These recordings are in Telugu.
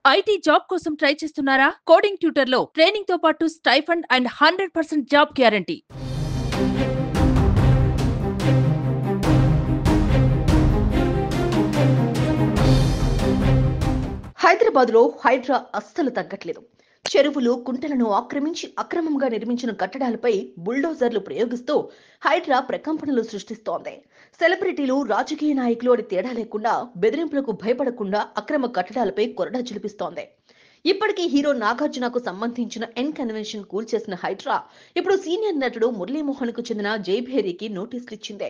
ఐటీ జాబ్ కోసం ట్రై చేస్తున్నారా కోడింగ్ ట్యూటర్ లో ట్రైనింగ్ తో పాటు stipend and hundred percent job guarantee Hyderabad లో హైడ్రా అస్సలు తగ్గట్లేదు చెరువులు కుంటలను ఆక్రమించి అక్రమంగా నిర్మించిన కట్టడాలపై బుల్డోజర్లు ప్రయోగిస్తూ హైడ్రా ప్రకంపనలు సృష్టిస్తోంది సెలబ్రిటీలు రాజకీయ నాయకులు అని తేడా లేకుండా బెదిరింపులకు భయపడకుండా అక్రమ కట్టడాలపై కొరడా చిలిపిస్తోంది ఇప్పటికీ హీరో నాగార్జునకు సంబంధించిన ఎన్ కన్వెన్షన్ కూల్చేసిన హైడ్రా ఇప్పుడు సీనియర్ నటుడు మురళీమోహన్ కు చెందిన జైభేరికి నోటీసులు ఇచ్చింది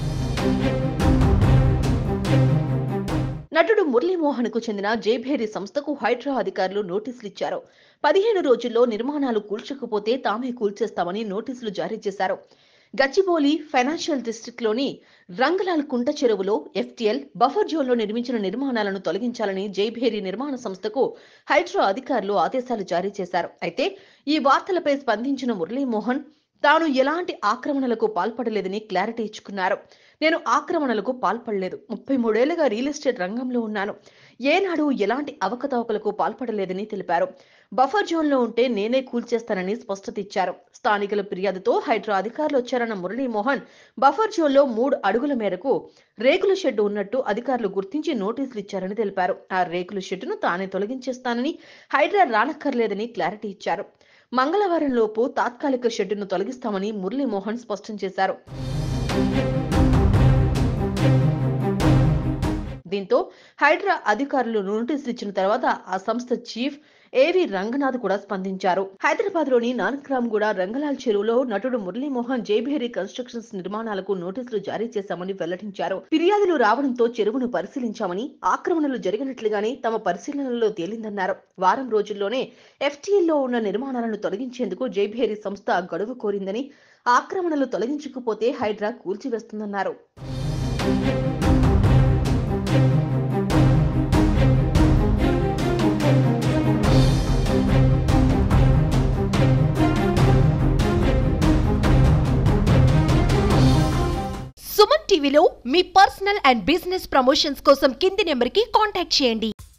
నటుడు మురళీమోహన్ కు చెందిన జేభేరి సంస్థకు హైడ్రా అధికారులు నోటీసులు ఇచ్చారు పదిహేను రోజుల్లో నిర్మాణాలు కూల్చకపోతే తామే కూల్చేస్తామని నోటీసులు జారీ చేశారు గచ్చిబౌలి ఫైనాన్షియల్ డిస్ట్రిక్ట్ లోని రంగలాల్ కుంట చెరువులో ఎఫ్టీఎల్ బఫర్ జోన్ లో నిర్మించిన నిర్మాణాలను తొలగించాలని జైభేరి నిర్మాణ సంస్థకు హైడ్రా అధికారులు ఆదేశాలు జారీ చేశారు అయితే ఈ వార్తలపై స్పందించిన మురళీమోహన్ తాను ఎలాంటి ఆక్రమణలకు పాల్పడలేదని క్లారిటీ ఇచ్చుకున్నారు నేను ఆక్రమణలకు పాల్పడలేదు ముప్పై మూడేళ్లుగా రియల్ ఎస్టేట్ రంగంలో ఉన్నాను ఏనాడు ఎలాంటి అవకతవకలకు పాల్పడలేదని తెలిపారు బఫర్ జోన్ లో ఉంటే నేనే కూల్చేస్తానని స్పష్టత ఇచ్చారు స్థానికుల ఫిర్యాదుతో హైడ్రా అధికారులు వచ్చారన్న మురళీమోహన్ బఫర్ జోన్ లో మూడు అడుగుల మేరకు రేకుల షెడ్ ఉన్నట్టు అధికారులు గుర్తించి నోటీసులు ఇచ్చారని తెలిపారు ఆ రేకుల షెడ్డును తానే తొలగించేస్తానని హైడ్రా రానక్కర్లేదని క్లారిటీ ఇచ్చారు మంగళవారం లోపు తాత్కాలిక షెడ్డును తొలగిస్తామని మురళీమోహన్ స్పష్టం చేశారు దీంతో హైడ్రా అధికారులు నోటీసులు ఇచ్చిన తర్వాత ఆ సంస్థ చీఫ్ ఏవి రంగనాథ్ కూడా స్పందించారు హైదరాబాద్ లోని నానక్రామ్గూడ రంగలాల్ చెరువులో నటుడు మురళీమోహన్ జేబేరి కన్స్ట్రక్షన్స్ నిర్మాణాలకు నోటీసులు జారీ చేశామని వెల్లడించారు ఫిర్యాదులు రావడంతో చెరువును పరిశీలించామని ఆక్రమణలు జరిగినట్లుగానే తమ పరిశీలనలో తేలిందన్నారు వారం రోజుల్లోనే FTL లో ఉన్న నిర్మాణాలను తొలగించేందుకు జేబేరి సంస్థ గడువు కోరిందని ఆక్రమణలు తొలగించకపోతే హైడ్రా కూల్చివేస్తుందన్నారు సుమన్ టీవీలో మీ పర్సనల్ అండ్ బిజినెస్ ప్రమోషన్స్ కోసం కింది నెంబర్కి కాంటాక్ట్ చేయండి